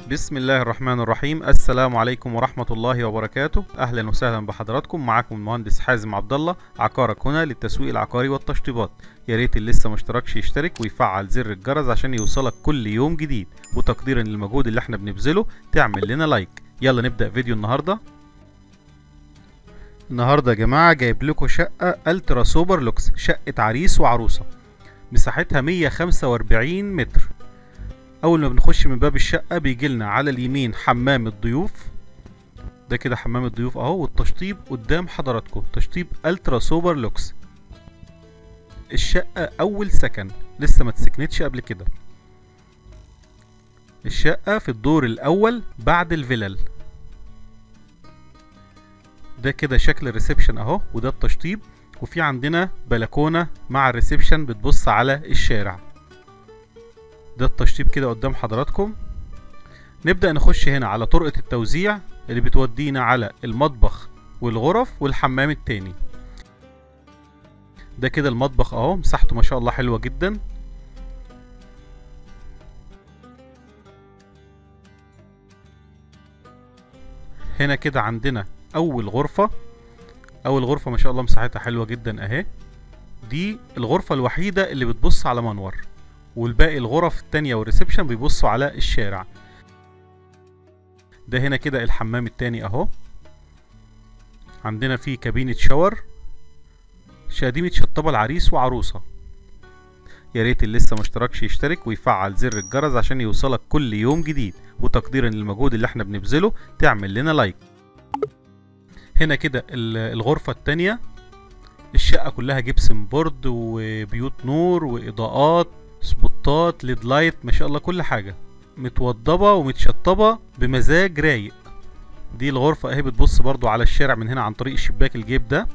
بسم الله الرحمن الرحيم السلام عليكم ورحمة الله وبركاته أهلا وسهلا بحضراتكم معاكم المهندس حازم عبد الله عقارك هنا للتسويق العقاري والتشطيبات يا ريت اللي لسه مشتركش يشترك ويفعل زر الجرس عشان يوصلك كل يوم جديد وتقديرا للمجهود اللي احنا بنبذله تعمل لنا لايك يلا نبدأ فيديو النهاردة النهاردة يا جماعة جايب لكم شقة الترا سوبر لوكس شقة عريس وعروسة مساحتها 145 متر اول ما بنخش من باب الشقه بيجي لنا على اليمين حمام الضيوف ده كده حمام الضيوف اهو والتشطيب قدام حضراتكم تشطيب الترا سوبر لوكس الشقه اول سكن لسه ما اتسكنتش قبل كده الشقه في الدور الاول بعد الفلل ده كده شكل الريسبشن اهو وده التشطيب وفي عندنا بلكونه مع الريسبشن بتبص على الشارع ده التشطيب كده قدام حضراتكم نبدأ نخش هنا على طرقة التوزيع اللي بتودينا على المطبخ والغرف والحمام التاني ده كده المطبخ اهو مساحته ما شاء الله حلوة جدا هنا كده عندنا اول غرفة اول غرفة ما شاء الله مساحتها حلوة جدا اهي دي الغرفة الوحيدة اللي بتبص على منور والباقي الغرف التانية والريسبشن بيبصوا على الشارع ده هنا كده الحمام التاني اهو عندنا فيه كابينة شاور دي متشطبة العريس وعروسة يا ريت اللي لسه مشتركش يشترك ويفعل زر الجرس عشان يوصلك كل يوم جديد وتقديرا للمجهود اللي احنا بنبذله تعمل لنا لايك هنا كده الغرفة التانية الشقة كلها جبسن بورد وبيوت نور وإضاءات سبوتات ليد لايت ما شاء الله كل حاجه متوضبه ومتشطبه بمزاج رايق دي الغرفه اهي بتبص برضو على الشارع من هنا عن طريق الشباك الجيب ده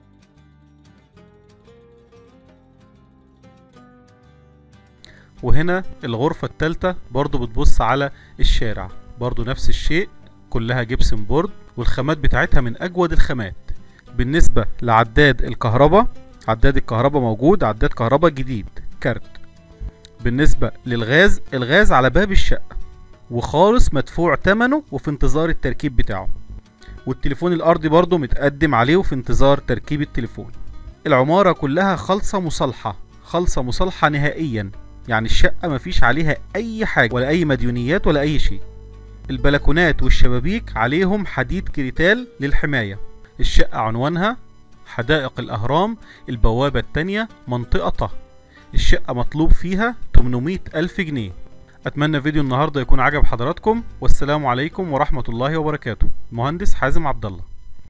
وهنا الغرفة التالتة برضو بتبص على الشارع برضو نفس الشيء كلها جبسن بورد والخامات بتاعتها من أجود الخامات بالنسبة لعداد الكهرباء عداد الكهرباء موجود عداد كهرباء جديد كارت بالنسبة للغاز الغاز على باب الشقة وخالص مدفوع تمنه وفي انتظار التركيب بتاعه والتليفون الارضي برضه متقدم عليه وفي انتظار تركيب التليفون العمارة كلها خالصة مصالحة خالصة مصالحة نهائيا يعني الشقة مفيش عليها اي حاجة ولا اي مديونيات ولا اي شيء البلكونات والشبابيك عليهم حديد كريتال للحماية الشقة عنوانها حدائق الأهرام البوابة التانية منطقة طه الشقة مطلوب فيها 800 ألف جنيه أتمنى فيديو النهاردة يكون عجب حضراتكم والسلام عليكم ورحمة الله وبركاته مهندس حازم عبد الله